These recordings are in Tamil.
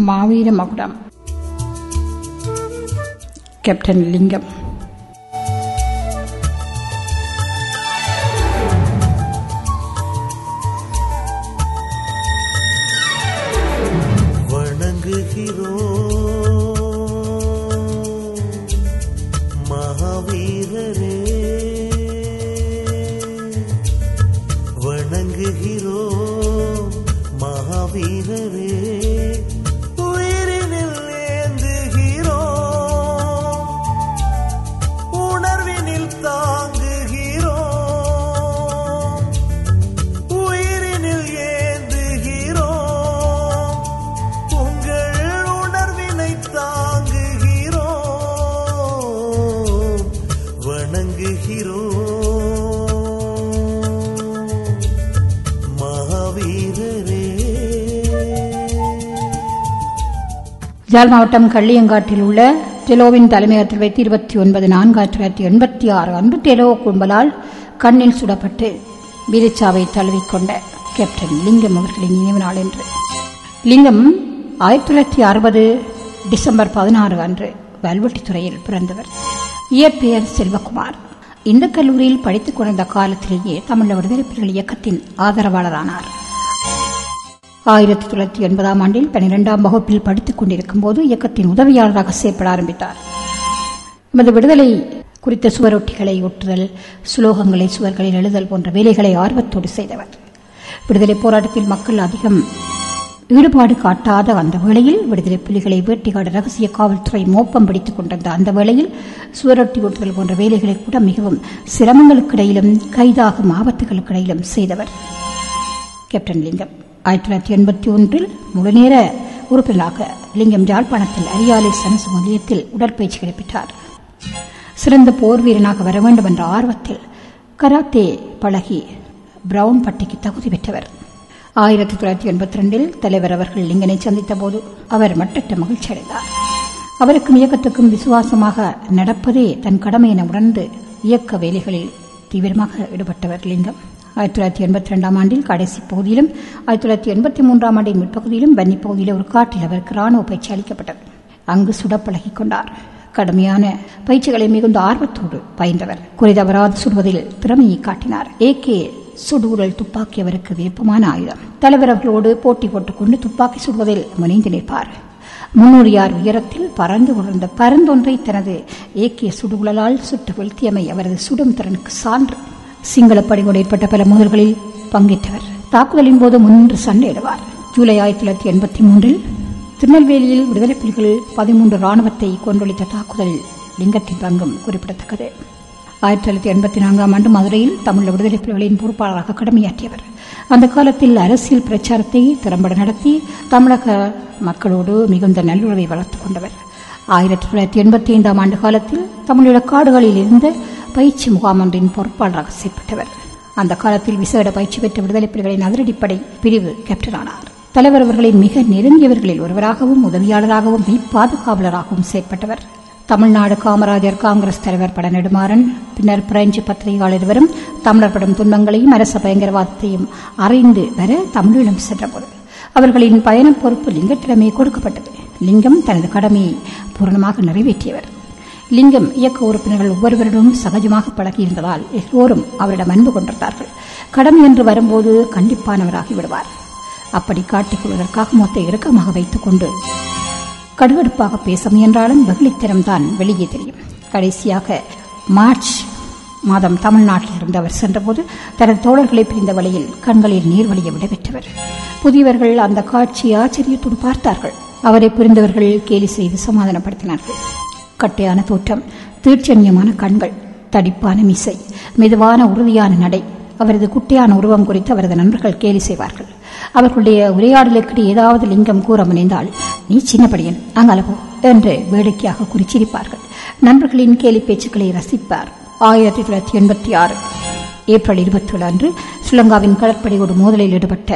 மாவீர மகுடம் கேப்டன் லிங்கம் வணங்குகிறோம் மகாவீரரே வணங்குகிறோம் மகாவீரரே உயிரினில் ஏந்துகிறோம் உணர்வினில் தாங்குகிறோம் உயிரினில் ஏந்துகிறோம் உங்கள் உணர்வினை தாங்குகிறோம் வணங்குகிறோம் மகாவீரரே ஜாழ் மாவட்டம் கள்ளியங்காட்டில் உள்ள டெலோவின் தலைமையகத்தில் வைத்து இருபத்தி ஒன்பது நான்கு ஆயிரத்தி தொள்ளாயிரத்தி எண்பத்தி ஆறு அன்று டெலோ கும்பலால் கண்ணில் சுடப்பட்டு வீரச்சாவை தழுவிக்கொண்ட கேப்டன் லிங்கம் அவர்களின் நினைவு நாள் என்று லிங்கம் ஆயிரத்தி தொள்ளாயிரத்தி அறுபது டிசம்பர் பதினாறு அன்று வல்வெட்டித்துறையில் பிறந்தவர் இயற்பெயர் செல்வகுமார் இந்த கல்லூரியில் படித்துக் கொண்டிருந்த காலத்திலேயே தமிழ் விடுதலை புலிகள் இயக்கத்தின் ஆதரவாளரானார் ஆயிரத்தி தொள்ளாயிரத்தி எண்பதாம் ஆண்டில் பனிரெண்டாம் வகுப்பில் படித்துக் கொண்டிருக்கும் போது இயக்கத்தின் உதவியாளராக செயற்பட ஆரம்பித்தார் எமது விடுதலை குறித்த சுவரொட்டிகளை ஒட்டுதல் சுலோகங்களை சுவர்களில் எழுதல் போன்ற வேலைகளை ஆர்வத்தோடு செய்தவர் விடுதலை போராட்டத்தில் மக்கள் அதிகம் ஈடுபாடு காட்டாத அந்த வேளையில் விடுதலை புலிகளை வேட்டைக்காடு ரகசிய காவல்துறை மோப்பம் பிடித்துக் கொண்டிருந்த அந்த வேளையில் சுவரொட்டி ஒட்டுதல் போன்ற வேலைகளை கூட மிகவும் சிரமங்களுக்கிடையிலும் கைதாகும் ஆபத்துகளுக்கிடையிலும் செய்தவர் கேப்டன் லிங்கம் ஆயிரத்தி தொள்ளாயிரத்தி எண்பத்தி ஒன்றில் முழுநேர உறுப்பினராக லிங்கம் யாழ்ப்பாணத்தில் அரியாலை சனசு நிலையத்தில் உடற்பயிற்சிகளை பெற்றார் சிறந்த போர் வீரனாக வர வேண்டும் என்ற ஆர்வத்தில் கராத்தே பழகி பிரவுன் பட்டிக்கு தகுதி பெற்றவர் ஆயிரத்தி தொள்ளாயிரத்தி எண்பத்தி ரெண்டில் தலைவர் அவர்கள் லிங்கனை சந்தித்த போது அவர் மட்டற்ற மகிழ்ச்சி அடைந்தார் அவருக்கும் இயக்கத்துக்கும் விசுவாசமாக நடப்பதே தன் கடமை என உணர்ந்து இயக்க வேலைகளில் தீவிரமாக ஈடுபட்டவர் லிங்கம் ஆயிரத்தி தொள்ளாயிரத்தி எண்பத்தி ரெண்டாம் ஆண்டில் கடைசி பகுதியிலும் ஆயிரத்தி தொள்ளாயிரத்தி எண்பத்தி மூன்றாம் ஆண்டின் முற்பகுதியிலும் வன்னி பகுதியில் ஒரு காட்டில் அவருக்கு ராணுவ பயிற்சி அளிக்கப்பட்டது அங்கு சுடப்பழகிக் கொண்டார் கடுமையான பயிற்சிகளை மிகுந்த ஆர்வத்தோடு பயின்றவர் குறைதவராது சுடுவதில் திறமையை காட்டினார் ஏ கே சுடுகுழல் துப்பாக்கி அவருக்கு விருப்பமான ஆயுதம் தலைவர் அவர்களோடு போட்டி போட்டுக்கொண்டு துப்பாக்கி சுடுவதில் முனைந்து நிற்பார் முன்னூறு யார் உயரத்தில் பறந்து கொண்டிருந்த பரந்தொன்றை தனது ஏக்கிய சுடுகுழலால் சுட்டு வீழ்த்தியமை அவரது சுடும் திறனுக்கு சான்று சிங்கள படையோடு ஏற்பட்ட பல மோதல்களில் பங்கேற்றவர் தாக்குதலின் போது முன்னின்று சண்டையிடுவார் ஜூலை ஆயிரத்தி தொள்ளாயிரத்தி எண்பத்தி மூன்றில் திருநெல்வேலியில் விடுதலை புலிகள் பதிமூன்று ராணுவத்தை கொன்றொழித்த தாக்குதலில் லிங்கத்தின் பங்கும் குறிப்பிடத்தக்கது ஆயிரத்தி தொள்ளாயிரத்தி எண்பத்தி நான்காம் ஆண்டு மதுரையில் தமிழ் விடுதலை புலிகளின் பொறுப்பாளராக கடமையாற்றியவர் அந்த காலத்தில் அரசியல் பிரச்சாரத்தை திறம்பட நடத்தி தமிழக மக்களோடு மிகுந்த நல்லுறவை வளர்த்துக் கொண்டவர் ஆயிரத்தி தொள்ளாயிரத்தி எண்பத்தி ஐந்தாம் ஆண்டு காலத்தில் தமிழீழ காடுகளில் இருந்த பயிற்சி முகாம் ஒன்றின் பொறுப்பாளராக செயற்பட்டவர் அந்த காலத்தில் விசேட பயிற்சி பெற்ற விடுதலை புலிகளின் அதிரடிப்படை பிரிவு கேப்டனானார் தலைவர் அவர்களின் மிக நெருங்கியவர்களில் ஒருவராகவும் உதவியாளராகவும் பாதுகாவலராகவும் செயற்பட்டவர் தமிழ்நாடு காமராஜர் காங்கிரஸ் தலைவர் பட நெடுமாறன் பின்னர் பிரெஞ்சு பத்திரிகையாளர் இருவரும் தமிழர் படும் துன்பங்களையும் அரச பயங்கரவாதத்தையும் அறிந்து வர தமிழீழம் சென்றபோது அவர்களின் பயண பொறுப்பு லிங்கத்திடமே கொடுக்கப்பட்டது லிங்கம் தனது கடமையை பூரணமாக நிறைவேற்றியவர் லிங்கம் இயக்க உறுப்பினர்கள் ஒவ்வொருவரிடம் சகஜமாக பழகியிருந்ததால் எல்லோரும் அவரிடம் அன்பு கொண்டிருந்தார்கள் கடமை என்று வரும்போது கண்டிப்பானவராகி விடுவார் அப்படி காட்டிக் கொள்வதற்காக மொத்த இறுக்கமாக வைத்துக் கொண்டு கடுகடுப்பாக பேச முயன்றாலும் வெகுளித்தனம் தான் வெளியே தெரியும் கடைசியாக மார்ச் மாதம் தமிழ்நாட்டில் இருந்து அவர் சென்றபோது தனது தோழர்களை பிரிந்த வழியில் கண்களில் நீர் வழிய விடைபெற்றவர் புதியவர்கள் அந்த காட்சியை ஆச்சரியத்தோடு பார்த்தார்கள் அவரை புரிந்தவர்கள் கேலி செய்து சமாதானப்படுத்தினார்கள் கட்டையான தோற்றம் தீட்சண்யமான கண்கள் தடிப்பான மிசை மெதுவான உறுதியான நடை அவரது குட்டையான உருவம் குறித்து அவரது நண்பர்கள் கேலி செய்வார்கள் அவர்களுடைய உரையாடலுக்கு ஏதாவது லிங்கம் கூற முனைந்தால் நீ சின்னப்படியன் அங்கலவோ என்று வேடிக்கையாக குறிச்சிரிப்பார்கள் நண்பர்களின் கேலி பேச்சுக்களை ரசிப்பார் ஆயிரத்தி தொள்ளாயிரத்தி எண்பத்தி ஆறு ஏப்ரல் இருபத்தி ஏழு அன்று ஸ்ரீலங்காவின் கடற்படையோடு மோதலில் ஈடுபட்ட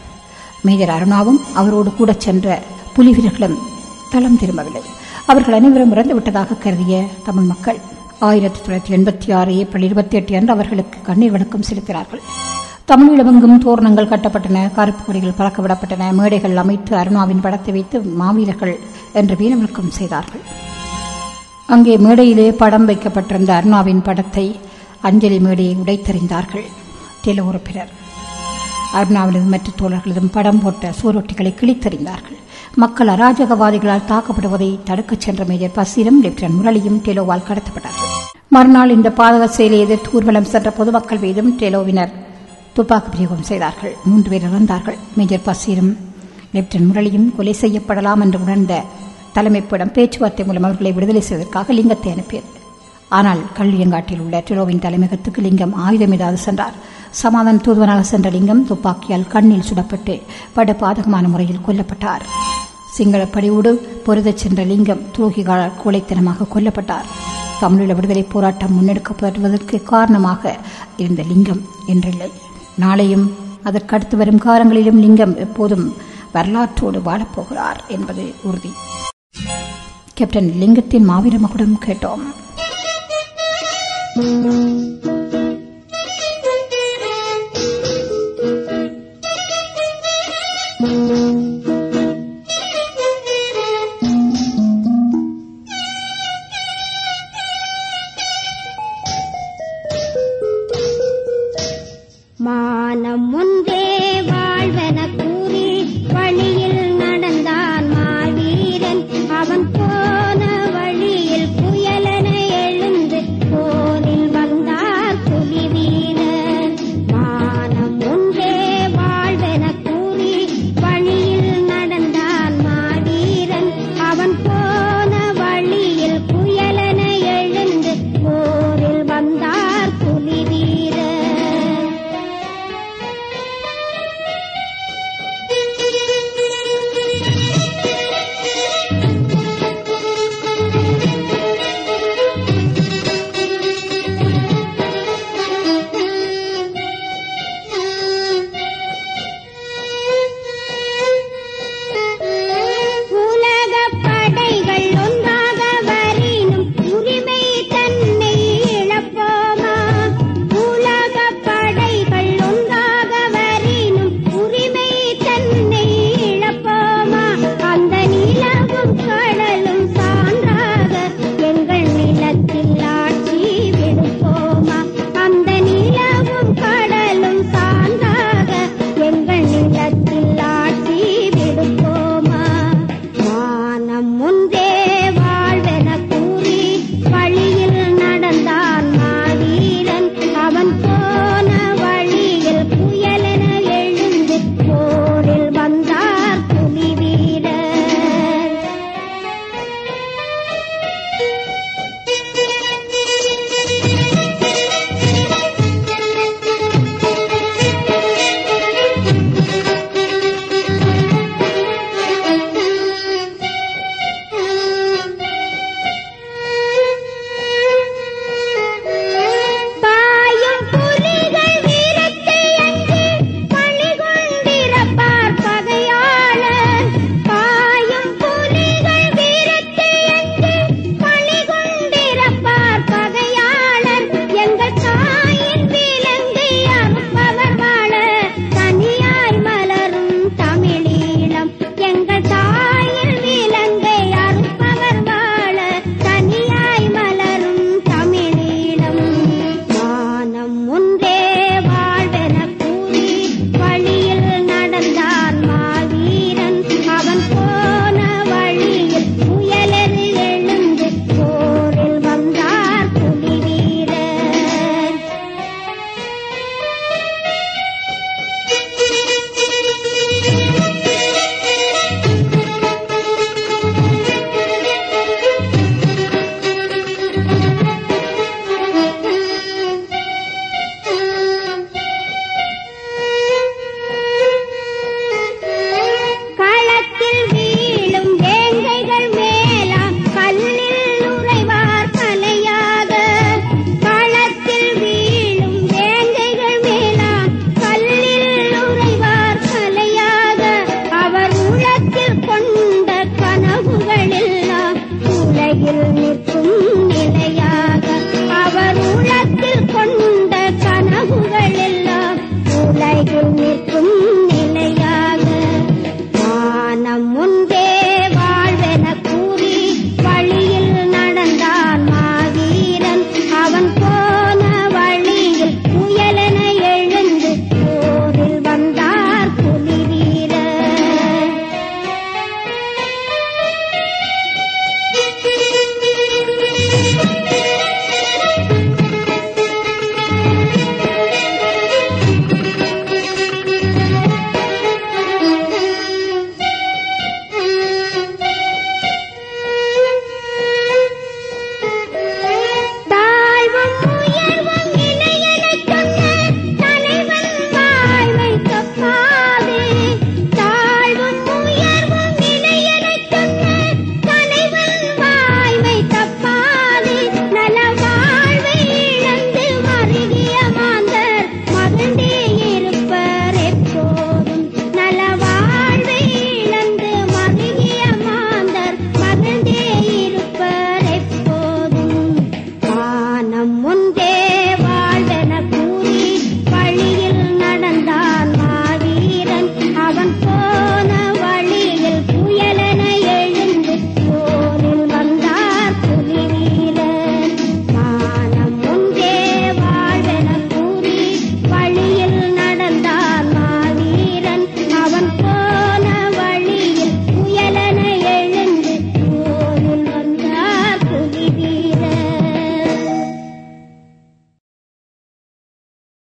மேஜர் அருணாவும் அவரோடு கூட சென்ற புலி வீரர்களும் தளம் திரும்பவில்லை அவர்கள் அனைவரும் இறந்துவிட்டதாக கருதிய தமிழ் மக்கள் ஆயிரத்தி தொள்ளாயிரத்தி எண்பத்தி ஆறு ஏப்ரல் இருபத்தி எட்டு அன்று அவர்களுக்கு கண்ணீர் வணக்கம் செலுத்தினார்கள் தமிழீழமெங்கும் தோரணங்கள் கட்டப்பட்டன கருப்பு கொடிகள் பறக்கவிடப்பட்டன மேடைகள் அமைத்து அருணாவின் படத்தை வைத்து மாவீரர்கள் என்று வீரவிலக்கம் செய்தார்கள் அங்கே மேடையிலே படம் வைக்கப்பட்டிருந்த அருணாவின் படத்தை அஞ்சலி மேடையை உடைத்தெறிந்தார்கள் டெல உறுப்பினர் அருணாவினதும் மற்ற தோழர்களதும் படம் போட்ட சுவரொட்டிகளை கிழித்தெறிந்தார்கள் மக்கள் அராஜகவாதிகளால் தாக்கப்படுவதை தடுக்கச் சென்ற மேஜர் பசீரும் லெப்டினன்ட் முரளியும் டெலோவால் கடத்தப்பட்டார்கள் மறுநாள் இந்த பாதக செயலை எதிர்த்து ஊர்வலம் சென்ற பொதுமக்கள் மீதும் டெலோவினர் துப்பாக்கி பிரயோகம் செய்தார்கள் மூன்று பேர் இறந்தார்கள் மேஜர் பசீரும் லெப்டினன்ட் முரளியும் கொலை செய்யப்படலாம் என்று உணர்ந்த தலைமைப்பிடம் பேச்சுவார்த்தை மூலம் அவர்களை விடுதலை செய்வதற்காக லிங்கத்தை அனுப்பியது ஆனால் கள்ளியங்காட்டில் உள்ள டெலோவின் தலைமையகத்துக்கு லிங்கம் ஆயுதம் ஏதாவது சென்றார் சமாதான தூதுவனாக சென்ற லிங்கம் துப்பாக்கியால் கண்ணில் சுடப்பட்டு படு பாதகமான முறையில் கொல்லப்பட்டார் சிங்கள படியோடு பொருதச் சென்ற லிங்கம் துரோகிகளால் கோழைத்தனமாக கொல்லப்பட்டார் தமிழீழ விடுதலை போராட்டம் முன்னெடுக்கப்படுவதற்கு காரணமாக இருந்த லிங்கம் என்றில்லை நாளையும் அதற்கடுத்து வரும் காலங்களிலும் லிங்கம் எப்போதும் வரலாற்றோடு வாழப்போகிறார் என்பது உறுதி கேப்டன் லிங்கத்தின் மாவீர மகுடம் கேட்டோம்